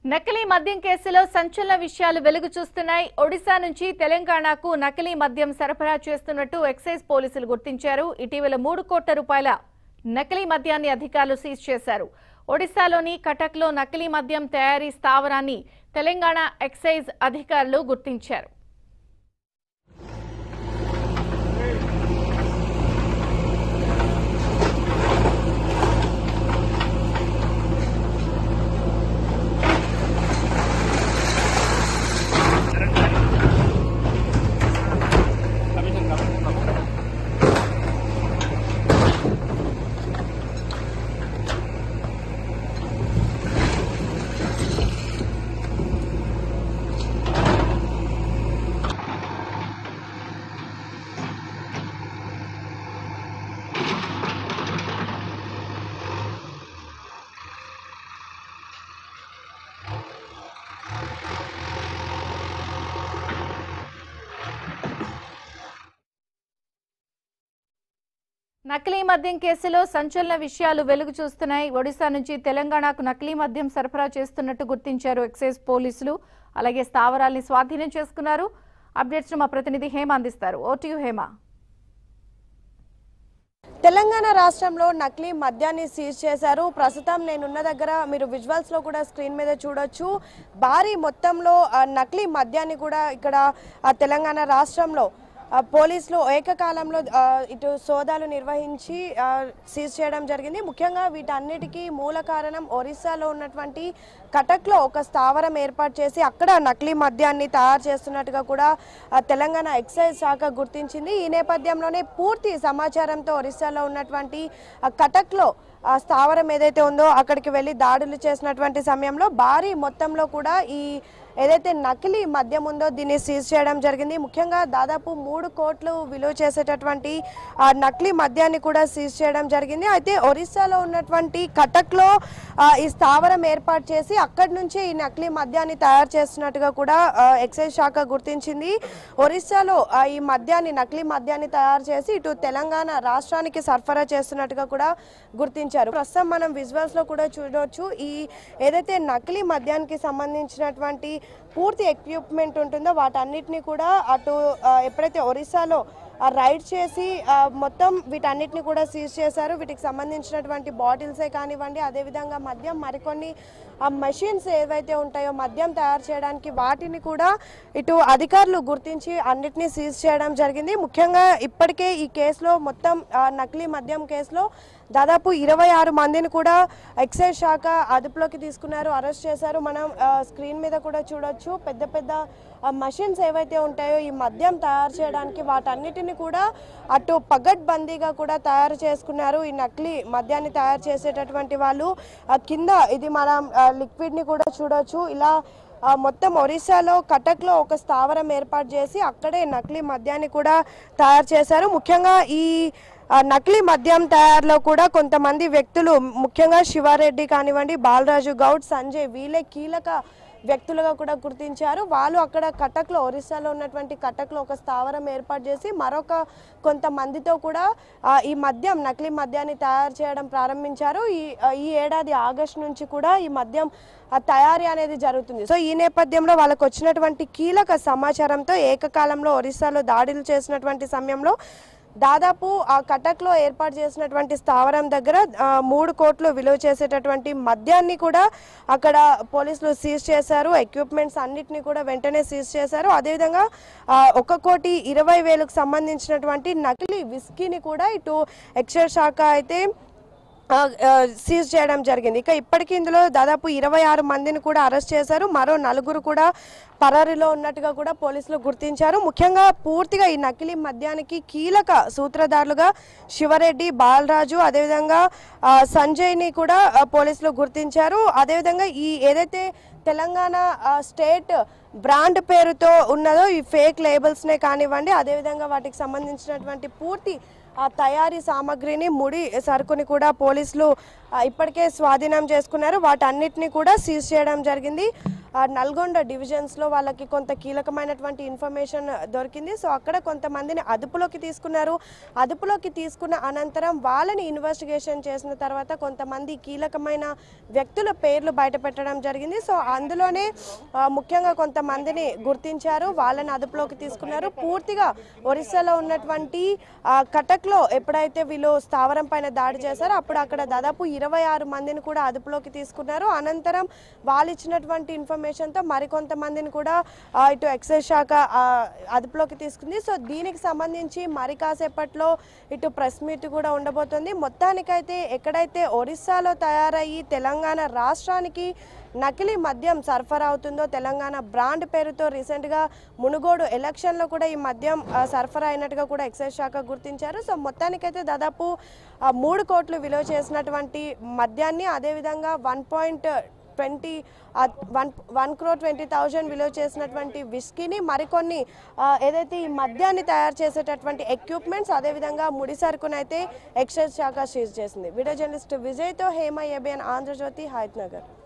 నకిలీ మద్యం కేసులో సంచలన విషయాలు వెలుగు చూస్తున్నాయి ఒడిశా నుంచి తెలంగాణకు నకిలీ మద్యం సరఫరా చేస్తున్నట్టు ఎక్సైజ్ పోలీసులు గుర్తించారు ఇటీవల మూడు కోట్ల రూపాయల నకిలీ మద్యాన్ని అధికారులు సీజ్ చేశారు ఒడిశాలోని కటక్లో నకిలీ మద్యం తయారీ స్థావరాన్ని తెలంగాణ ఎక్సైజ్ అధికారులు గుర్తించారు నకిలీ మద్యం కేసులో సంచలన విషయాలు వెలుగు చూస్తున్నాయి ఒడిశా నుంచి తెలంగాణకు నకిలీ మద్యం సరఫరా చేస్తున్నట్టు గుర్తించారు ఎక్సైజ్ పోలీసులు అలాగే స్థావరాల్ని స్వాధీనం చేసుకున్నారు అప్డేట్స్ మా ప్రతినిధి హేమ అందిస్తారు ఓటీయూ హేమ తెలంగాణ రాష్ట్రంలో నకిలీ మద్యాన్ని సీజ్ చేశారు ప్రస్తుతం నేనున్న దగ్గర మీరు విజువల్స్ లో కూడా స్క్రీన్ మీద చూడొచ్చు భారీ మొత్తంలో ఆ, నకిలీ మద్యాన్ని కూడా ఇక్కడ ఆ, తెలంగాణ రాష్ట్రంలో ఆ, పోలీసులు ఏకకాలంలో ఆ, ఇటు సోదాలు నిర్వహించి ఆ, సీజ్ చేయడం జరిగింది ముఖ్యంగా వీటన్నిటికీ మూల కారణం ఒరిస్సాలో ఉన్నటువంటి కటక్లో ఒక స్థావరం ఏర్పాటు చేసి అక్కడ నకిలీ మద్యాన్ని తయారు చేస్తున్నట్టుగా కూడా ఆ, తెలంగాణ ఎక్సైజ్ శాఖ గుర్తించింది ఈ నేపథ్యంలోనే పూర్తి సమాచారంతో ఒరిస్సాలో ఉన్నటువంటి ఆ, కటక్లో ఆ స్థావరం ఏదైతే ఉందో అక్కడికి వెళ్ళి దాడులు చేసినటువంటి సమయంలో భారీ మొత్తంలో కూడా ఈ ఏదైతే నకిలీ మద్యం ఉందో దీన్ని సీజ్ చేయడం జరిగింది ముఖ్యంగా దాదాపు మూడు కోట్లు విలువ చేసేటటువంటి ఆ నకిలీ మద్యాన్ని కూడా సీజ్ చేయడం జరిగింది అయితే ఒరిస్సాలో ఉన్నటువంటి కటక్లో ఆ, ఈ స్థావరం ఏర్పాటు చేసి అక్కడి నుంచి ఈ నకిలీ మద్యాన్ని తయారు చేస్తున్నట్టుగా కూడా ఆ, ఎక్సైజ్ శాఖ గుర్తించింది ఒరిస్సాలో ఆ, ఈ మద్యాన్ని నకిలీ మద్యాన్ని తయారు చేసి ఇటు తెలంగాణ రాష్ట్రానికి సరఫరా చేస్తున్నట్టుగా కూడా గుర్తించారు ప్రస్తుతం మనం విజువల్స్ లో కూడా చూడవచ్చు ఈ ఏదైతే నకిలీ మద్యానికి సంబంధించినటువంటి పూర్తి ఎక్విప్మెంట్ ఉంటుందో వాటన్నిటిని కూడా అటు ఆ, ఎప్పుడైతే ఒరిస్సాలో ఆ రైడ్ చేసి ఆ, మొత్తం వీటన్నిటిని కూడా సీజ్ చేశారు వీటికి సంబంధించినటువంటి బాటిల్సే కానివ్వండి అదేవిధంగా మద్యం మరికొన్ని ఆ మెషిన్స్ ఏవైతే ఉంటాయో మద్యం తయారు చేయడానికి వాటిని కూడా ఇటు అధికారులు గుర్తించి అన్నిటినీ సీజ్ చేయడం జరిగింది ముఖ్యంగా ఇప్పటికే ఈ కేసులో మొత్తం ఆ, నకిలీ మద్యం కేసులో దాదాపు ఇరవై ఆరు మందిని కూడా ఎక్సైజ్ శాఖ అదుపులోకి తీసుకున్నారు అరెస్ట్ చేశారు మనం ఆ, స్క్రీన్ మీద కూడా చూడొచ్చు పెద్ద పెద్ద మషిన్స్ ఏవైతే ఉంటాయో ఈ మద్యం తయారు చేయడానికి వాటన్నిటిని కూడా అటు పగడ్బందీగా కూడా తయారు చేసుకున్నారు ఈ నకిలీ మద్యాన్ని తయారు చేసేటటువంటి వాళ్ళు ఆ, కింద ఇది మనం లిక్విడ్ని కూడా చూడొచ్చు ఇలా ఆ, మొత్తం ఒరిస్సాలో కటక్లో ఒక స్థావరం ఏర్పాటు చేసి అక్కడే నకిలీ మద్యాన్ని కూడా తయారు చేశారు ముఖ్యంగా ఈ ఆ, నకిలీ మద్యం తయారులో కూడా కొంతమంది వ్యక్తులు ముఖ్యంగా శివారెడ్డి కానివ్వండి బాలరాజు గౌడ్ సంజయ్ వీళ్ళే కీలక వ్యక్తులుగా కూడా గుర్తించారు వాళ్ళు అక్కడ కటక్లో ఒరిస్సాలో ఉన్నటువంటి కటక్లో ఒక స్థావరం ఏర్పాటు చేసి మరొక కొంతమందితో కూడా ఆ, ఈ మద్యం నకిలీ మద్యాన్ని తయారు చేయడం ప్రారంభించారు ఈ ఆ, ఈ ఏడాది ఆగస్టు నుంచి కూడా ఈ మద్యం ఆ, తయారీ అనేది జరుగుతుంది సో ఈ నేపథ్యంలో వాళ్ళకు వచ్చినటువంటి కీలక సమాచారంతో ఏకకాలంలో ఒరిస్సాలో దాడులు చేసినటువంటి సమయంలో దాదాపు ఆ కటక్లో ఏర్పాటు చేసినటువంటి స్థావరం దగ్గర ఆ, మూడు కోట్లు విలువ చేసేటటువంటి మద్యాన్ని కూడా అక్కడ పోలీసులు సీజ్ చేశారు ఎక్విప్మెంట్స్ అన్నిటిని కూడా వెంటనే సీజ్ చేశారు అదేవిధంగా ఆ, ఒక కోటి ఇరవై వేలకు సంబంధించినటువంటి నకిలీ విస్కీని కూడా ఇటు ఎక్సైజ్ శాఖ అయితే ఆ, ఆ, సీజ్ చేయడం జరిగింది ఇక ఇప్పటికీ ఇందులో దాదాపు ఇరవై ఆరు మందిని కూడా అరెస్ట్ చేశారు మరో నలుగురు కూడా పరారీలో ఉన్నట్టుగా కూడా పోలీసులు గుర్తించారు ముఖ్యంగా పూర్తిగా ఈ నకిలీ మద్యానికి కీలక సూత్రధారులుగా శివరెడ్డి బాలరాజు అదేవిధంగా ఆ, సంజయ్ని కూడా ఆ, పోలీసులు గుర్తించారు అదేవిధంగా ఈ ఏదైతే తెలంగాణ ఆ, స్టేట్ బ్రాండ్ పేరుతో ఉన్నదో ఈ ఫేక్ లేబుల్స్నే కానివ్వండి అదేవిధంగా వాటికి సంబంధించినటువంటి పూర్తి ఆ తయారీ సామాగ్రిని ముడి సరుకుని కూడా పోలీసులు ఆ, ఇప్పటికే స్వాధీనం చేసుకున్నారు వాటన్నిటిని కూడా సీజ్ చేయడం జరిగింది ఆ, నల్గొండ డివిజన్స్లో వాళ్ళకి కొంత కీలకమైనటువంటి ఇన్ఫర్మేషన్ దొరికింది సో అక్కడ కొంతమందిని అదుపులోకి తీసుకున్నారు అదుపులోకి తీసుకున్న అనంతరం వాళ్ళని ఇన్వెస్టిగేషన్ చేసిన తర్వాత కొంతమంది కీలకమైన వ్యక్తుల పేర్లు బయటపెట్టడం జరిగింది సో అందులోనే ఆ, ముఖ్యంగా కొంతమందిని గుర్తించారు వాళ్ళని అదుపులోకి తీసుకున్నారు పూర్తిగా ఒరిస్సాలో ఉన్నటువంటి ఆ, కటక్లో ఎప్పుడైతే వీళ్ళు స్థావరం పైన దాడి చేశారో అప్పుడు అక్కడ దాదాపు ఇరవై ఆరు మందిని కూడా అదుపులోకి తీసుకున్నారు అనంతరం వాళ్ళు ఇచ్చినటువంటి ఇన్ఫర్మేషన్తో మరికొంతమందిని కూడా ఆ, ఇటు ఎక్సైజ్ శాఖ ఆ, అదుపులోకి తీసుకుంది సో దీనికి సంబంధించి మరి కాసేపట్లో ఇటు ప్రెస్ మీట్ కూడా ఉండబోతుంది మొత్తానికైతే ఎక్కడైతే ఒరిస్సాలో తయారయ్యి తెలంగాణ రాష్ట్రానికి నకిలీ మద్యం సరఫరా అవుతుందో తెలంగాణ బ్రాండ్ పేరుతో రీసెంట్గా మునుగోడు ఎలక్షన్లో కూడా ఈ మద్యం ఆ, సరఫరా అయినట్టుగా కూడా ఎక్సైజ్ శాఖ గుర్తించారు సో మొత్తానికైతే దాదాపు ఆ, మూడు కోట్లు విలువ చేసినటువంటి మద్యాన్ని అదేవిధంగా one point twenty one one crore twenty thousand విలువ చేసినటువంటి విస్కీని మరికొన్ని ఆ, ఏదైతే ఈ మద్యాన్ని తయారు చేసేటటువంటి ఎక్విప్మెంట్స్ అదేవిధంగా ముడి సరుకునైతే ఎక్సైజ్ శాఖ సీజ్ చేసింది వీడియో జర్నలిస్ట్ విజయ్తో హేమ ఏబిఎన్ ఆంధ్రజ్యోతి హైత్ నగర్